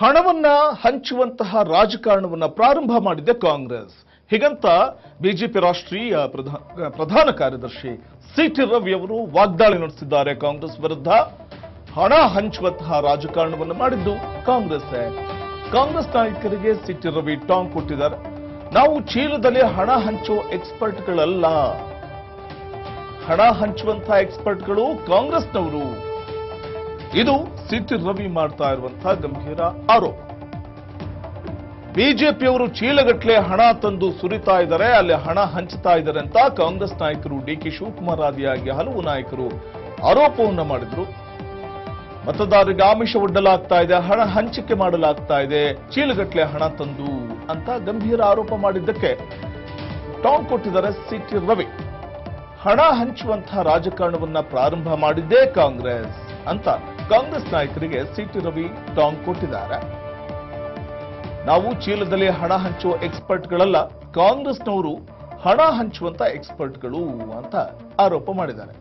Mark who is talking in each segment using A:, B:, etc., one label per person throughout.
A: ಹಣವನ್ನ ಹಂಚುವಂತಹ ರಾಜಕಾರಣವನ್ನ ಪ್ರಾರಂಭ ಮಾಡಿದೆ ಕಾಂಗ್ರೆಸ್ ಹೀಗಂತ ಬಿಜೆಪಿ ರಾಷ್ಟ್ರೀಯ ಪ್ರಧಾ- ಪ್ರಧಾನ ಕಾರ್ಯದರ್ಶಿ ಸಿಟಿ ರವಿ ಅವರು ವಾಗ್ದಾಳಿ ನಡೆಸಿದ್ದಾರೆ ಕಾಂಗ್ರೆಸ್ ವಿರುದ್ಧ ಹಣ ಹಂಚುವಂತಹ ರಾಜಕಾರಣವನ್ನು ಮಾಡಿದ್ದು ಕಾಂಗ್ರೆಸ್ ಕಾಂಗ್ರೆಸ್ ನಾಯಕರಿಗೆ ಸಿಟಿ ರವಿ ಟಾಂಗ್ ಕೊಟ್ಟಿದ್ದಾರೆ ನಾವು ಚೀಲದಲ್ಲಿ ಹಣ ಹಂಚುವ ಎಕ್ಸ್ಪರ್ಟ್ಗಳಲ್ಲ ಹಣ ಹಂಚುವಂತಹ ಎಕ್ಸ್ಪರ್ಟ್ಗಳು ಕಾಂಗ್ರೆಸ್ನವರು ಇದು ಸಿಟಿ ರವಿ ಮಾಡ್ತಾ ಇರುವಂತಹ ಗಂಭೀರ ಆರೋಪ ಬಿಜೆಪಿಯವರು ಚೀಲಗಟ್ಟಲೆ ಹಣ ತಂದು ಸುರಿತಾ ಇದ್ದಾರೆ ಅಲ್ಲಿ ಹಣ ಹಂಚುತ್ತಾ ಇದ್ದಾರೆ ಅಂತ ಕಾಂಗ್ರೆಸ್ ನಾಯಕರು ಡಿ ಕೆ ಶಿವಕುಮಾರ್ ಆದಿಯಾಗಿ ಹಲವು ನಾಯಕರು ಆರೋಪವನ್ನ ಮಾಡಿದ್ರು ಮತದಾರರಿಗೆ ಆಮಿಷ ಒಡ್ಡಲಾಗ್ತಾ ಇದೆ ಹಣ ಹಂಚಿಕೆ ಮಾಡಲಾಗ್ತಾ ಇದೆ ಚೀಲಗಟ್ಟಲೆ ಹಣ ತಂದು ಅಂತ ಗಂಭೀರ ಆರೋಪ ಮಾಡಿದ್ದಕ್ಕೆ ಟಾಂಗ್ ಕೊಟ್ಟಿದ್ದಾರೆ ಸಿಟಿ ರವಿ ಹಣ ಹಂಚುವಂತಹ ರಾಜಕಾರಣವನ್ನ ಪ್ರಾರಂಭ ಮಾಡಿದ್ದೇ ಕಾಂಗ್ರೆಸ್ ಅಂತ ಕಾಂಗ್ರೆಸ್ ನಾಯಕರಿಗೆ ಸಿಟಿ ರವಿ ಟಾಂಗ್ ಕೊಟ್ಟಿದ್ದಾರೆ ನಾವು ಚೀಲದಲ್ಲಿ ಹಣ ಹಂಚುವ ಎಕ್ಸ್ಪರ್ಟ್ಗಳಲ್ಲ ಕಾಂಗ್ರೆಸ್ನವರು ಹಣ ಹಂಚುವಂತ ಎಕ್ಸ್ಪರ್ಟ್ಗಳು ಅಂತ ಆರೋಪ ಮಾಡಿದ್ದಾರೆ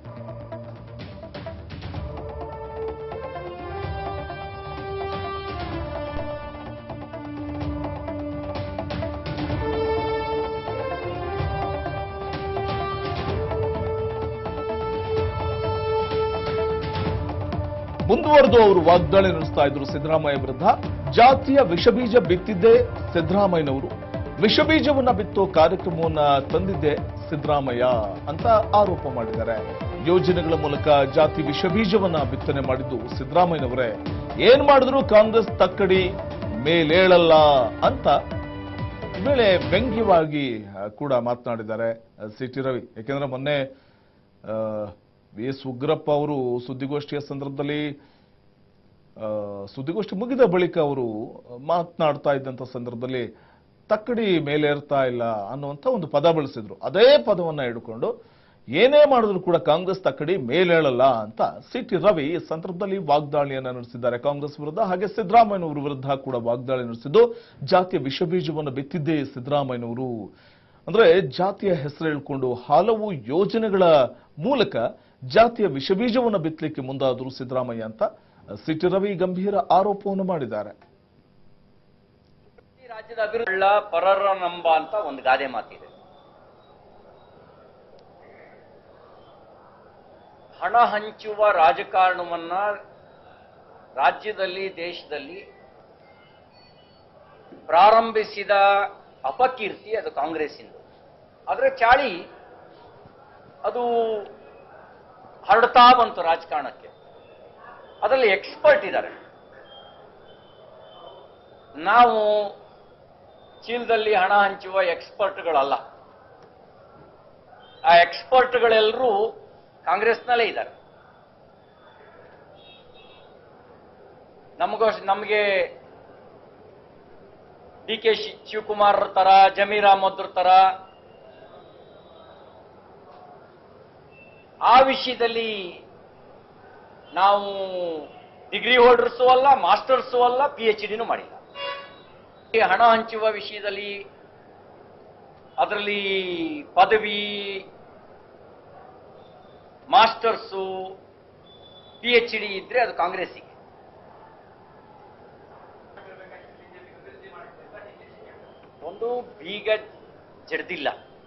A: ಮುಂದುವರೆದು ಅವರು ವಾಗ್ದಾಳಿ ನಡೆಸ್ತಾ ಇದ್ರು ಸಿದ್ದರಾಮಯ್ಯ ವಿರುದ್ಧ ಜಾತಿಯ ವಿಷಬೀಜ ಬಿತ್ತಿದ್ದೇ ಸಿದ್ದರಾಮಯ್ಯನವರು ವಿಷಬೀಜವನ್ನ ಬಿತ್ತೋ ಕಾರ್ಯಕ್ರಮವನ್ನ ತಂದಿದ್ದೆ ಸಿದ್ದರಾಮಯ್ಯ ಅಂತ ಆರೋಪ ಮಾಡಿದ್ದಾರೆ ಯೋಜನೆಗಳ ಮೂಲಕ ಜಾತಿ ವಿಷಬೀಜವನ್ನ ಬಿತ್ತನೆ ಮಾಡಿದ್ದು ಸಿದ್ದರಾಮಯ್ಯನವರೇ ಏನ್ ಮಾಡಿದ್ರು ಕಾಂಗ್ರೆಸ್ ತಕ್ಕಡಿ ಮೇಲೇಳಲ್ಲ ಅಂತ ಈ ವೇಳೆ ವ್ಯಂಗ್ಯವಾಗಿ ಆ, ಕೂಡ ಮಾತನಾಡಿದ್ದಾರೆ ಸಿ ಟಿ ರವಿ ಯಾಕೆಂದ್ರೆ ಮೊನ್ನೆ ವಿ ಎಸ್ ಉಗ್ರಪ್ಪ ಅವರು ಸುದ್ದಿಗೋಷ್ಠಿಯ ಸಂದರ್ಭದಲ್ಲಿ ಆ, ಸುದ್ದಿಗೋಷ್ಠಿ ಮುಗಿದ ಬಳಿಕ ಅವರು ಮಾತನಾಡ್ತಾ ಇದ್ದಂತ ಸಂದರ್ಭದಲ್ಲಿ ತಕ್ಕಡಿ ಮೇಲೇರ್ತಾ ಇಲ್ಲ ಅನ್ನುವಂತ ಒಂದು ಪದ ಬಳಸಿದ್ರು ಅದೇ ಪದವನ್ನ ಹಿಡ್ಕೊಂಡು ಏನೇ ಮಾಡಿದ್ರು ಕೂಡ ಕಾಂಗ್ರೆಸ್ ತಕ್ಕಡಿ ಮೇಲೇಳಲ್ಲ ಅಂತ ಸಿ ಟಿ ರವಿ ಈ ಸಂದರ್ಭದಲ್ಲಿ ವಾಗ್ದಾಳಿಯನ್ನ ನಡೆಸಿದ್ದಾರೆ ಕಾಂಗ್ರೆಸ್ ವಿರುದ್ಧ ಹಾಗೆ ಸಿದ್ದರಾಮಯ್ಯನವರ ವಿರುದ್ಧ ಕೂಡ ವಾಗ್ದಾಳಿ ನಡೆಸಿದ್ದು ಜಾತಿಯ ವಿಷಬೀಜವನ್ನು ಬಿತ್ತಿದ್ದೇ ಸಿದ್ದರಾಮಯ್ಯನವರು ಅಂದ್ರೆ ಜಾತಿಯ ಹೆಸರು ಹೇಳ್ಕೊಂಡು ಹಲವು ಯೋಜನೆಗಳ ಮೂಲಕ ಜಾತಿಯ ವಿಷಬೀಜವನ್ನು ಬಿತ್ತಲಿಕ್ಕೆ ಮುಂದಾದರು ಸಿದ್ದರಾಮಯ್ಯ ಅಂತ ಸಿಟಿ ರವಿ ಗಂಭೀರ ಆರೋಪವನ್ನು ಮಾಡಿದ್ದಾರೆ
B: ಈ ರಾಜ್ಯದ ಅಭಿವೃದ್ಧಿ ಪರರ ನಂಬ ಅಂತ ಒಂದು ಗಾದೆ ಮಾತಿದೆ ಹಣ ಹಂಚುವ ರಾಜಕಾರಣವನ್ನ ರಾಜ್ಯದಲ್ಲಿ ದೇಶದಲ್ಲಿ ಪ್ರಾರಂಭಿಸಿದ ಅಪಕೀರ್ತಿ ಅದು ಕಾಂಗ್ರೆಸ್ಸಿಂದು ಅದರ ಚಾಳಿ ಅದು ಹರಡ್ತಾ ಬಂತು ರಾಜಕಾರಣಕ್ಕೆ ಅದರಲ್ಲಿ ಎಕ್ಸ್ಪರ್ಟ್ ಇದ್ದಾರೆ ನಾವು ಚೀಲದಲ್ಲಿ ಹಣ ಹಂಚುವ ಎಕ್ಸ್ಪರ್ಟ್ಗಳಲ್ಲ ಆ ಎಕ್ಸ್ಪರ್ಟ್ಗಳೆಲ್ಲರೂ ಕಾಂಗ್ರೆಸ್ನಲ್ಲೇ ಇದ್ದಾರೆ ನಮಗೋಸ್ ನಮಗೆ ಡಿ ಕೆ ಶಿವಕುಮಾರ್ ತರ ಜಮೀರ್ ಅಹಮದ್ ತರ ಆ ವಿಷಯದಲ್ಲಿ ನಾವು ಡಿಗ್ರಿ ಹೋಲ್ಡರ್ಸು ಅಲ್ಲ ಮಾಸ್ಟರ್ಸು ಅಲ್ಲ ಪಿ ಎಚ್ ಡಿನೂ ಮಾಡಿಲ್ಲ ಈ ಹಣ ಹಂಚುವ ವಿಷಯದಲ್ಲಿ ಅದರಲ್ಲಿ ಪದವಿ ಮಾಸ್ಟರ್ಸು ಪಿ ಎಚ್ ಡಿ ಇದ್ರೆ ಅದು ಕಾಂಗ್ರೆಸ್ಸಿಗೆ ಒಂದು ಬೀಗ ಜಡ್ದಿಲ್ಲ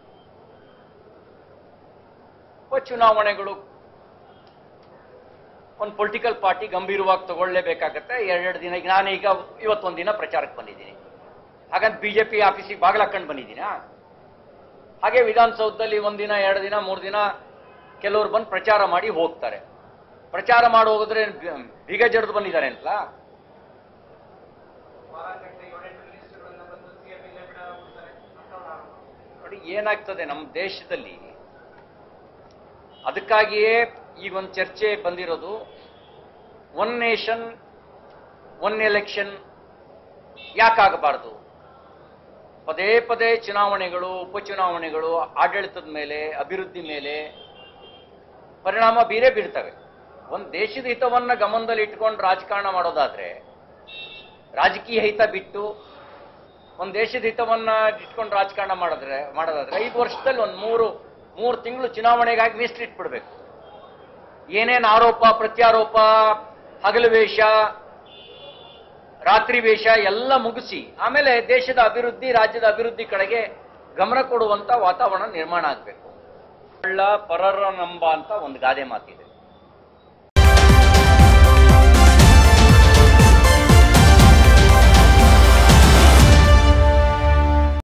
B: ಉಪಚುನಾವಣೆಗಳು ಒಂದು ಪೊಲಿಟಿಕಲ್ ಪಾರ್ಟಿ ಗಂಭೀರವಾಗಿ ತಗೊಳ್ಳೇಬೇಕಾಗತ್ತೆ ಎರಡೆರಡು ದಿನ ಈಗ ನಾನೀಗ ಇವತ್ತೊಂದು ದಿನ ಪ್ರಚಾರಕ್ಕೆ ಬಂದಿದ್ದೀನಿ ಹಾಗಂತ ಬಿಜೆಪಿ ಆಫೀಸಿಗೆ ಬಾಗಿಲಾಕೊಂಡು ಬಂದಿದ್ದೀನಾ ಹಾಗೆ ವಿಧಾನಸೌಧದಲ್ಲಿ ಒಂದಿನ ಎರಡು ದಿನ ಮೂರು ದಿನ ಕೆಲವರು ಬಂದು ಪ್ರಚಾರ ಮಾಡಿ ಹೋಗ್ತಾರೆ ಪ್ರಚಾರ ಮಾಡಿ ಹೋಗಿದ್ರೆ ಬಿ- ಬೀಗ ಜಡ್ದು ಬಂದಿದ್ದಾರೆ ಅಂತಲ್ಲ ನೋಡಿ ಏನಾಗ್ತದೆ ನಮ್ಮ ದೇಶದಲ್ಲಿ ಅದಕ್ಕಾಗಿಯೇ ಈಗ ಒಂದು ಚರ್ಚೆ ಬಂದಿರೋದು ಒನ್ ನೇಷನ್ ಒನ್ ಎಲೆಕ್ಷನ್ ಯಾಕಾಗಬಾರದು ಪದೇ ಪದೇ ಚುನಾವಣೆಗಳು ಉಪಚುನಾವಣೆಗಳು ಆಡಳಿತದ ಮೇಲೆ ಅಭಿವೃದ್ಧಿ ಮೇಲೆ ಪರಿಣಾಮ ಬೀರೇ ಬೀಳ್ತವೆ ಒಂದು ದೇಶದ ಹಿತವನ್ನ ಗಮನದಲ್ಲಿ ಇಟ್ಕೊಂಡು ರಾಜಕಾರಣ ಮಾಡೋದಾದ್ರೆ ರಾಜಕೀಯ ಹಿತ ಬಿಟ್ಟು ಒಂದು ದೇಶದ ಹಿತವನ್ನ ಇಟ್ಕೊಂಡು ರಾಜಕಾರಣ ಮಾಡಿದ್ರೆ ಮಾಡೋದಾದ್ರೆ ಐದು ವರ್ಷದಲ್ಲಿ ಒಂದು ಮೂರು ಮೂರು ತಿಂಗಳು ಚುನಾವಣೆಗಾಗಿ ಮೀಸಲಿಟ್ಬಿಡ್ಬೇಕು ಏನೇನು ಆರೋಪ ಪ್ರತ್ಯಾರೋಪ ಹಗಲು ವೇಷ ರಾತ್ರಿ ವೇಷ ಎಲ್ಲ ಮುಗಿಸಿ ಆಮೇಲೆ ದೇಶದ ಅಭಿವೃದ್ಧಿ ರಾಜ್ಯದ ಅಭಿವೃದ್ಧಿ ಕಡೆಗೆ ಗಮನ ಕೊಡುವಂತ ವಾತಾವರಣ ನಿರ್ಮಾಣ ಆಗಬೇಕು ಕಳ್ಳ ಪರರ ನಂಬ ಅಂತ ಒಂದು ಗಾದೆ ಮಾತಿದೆ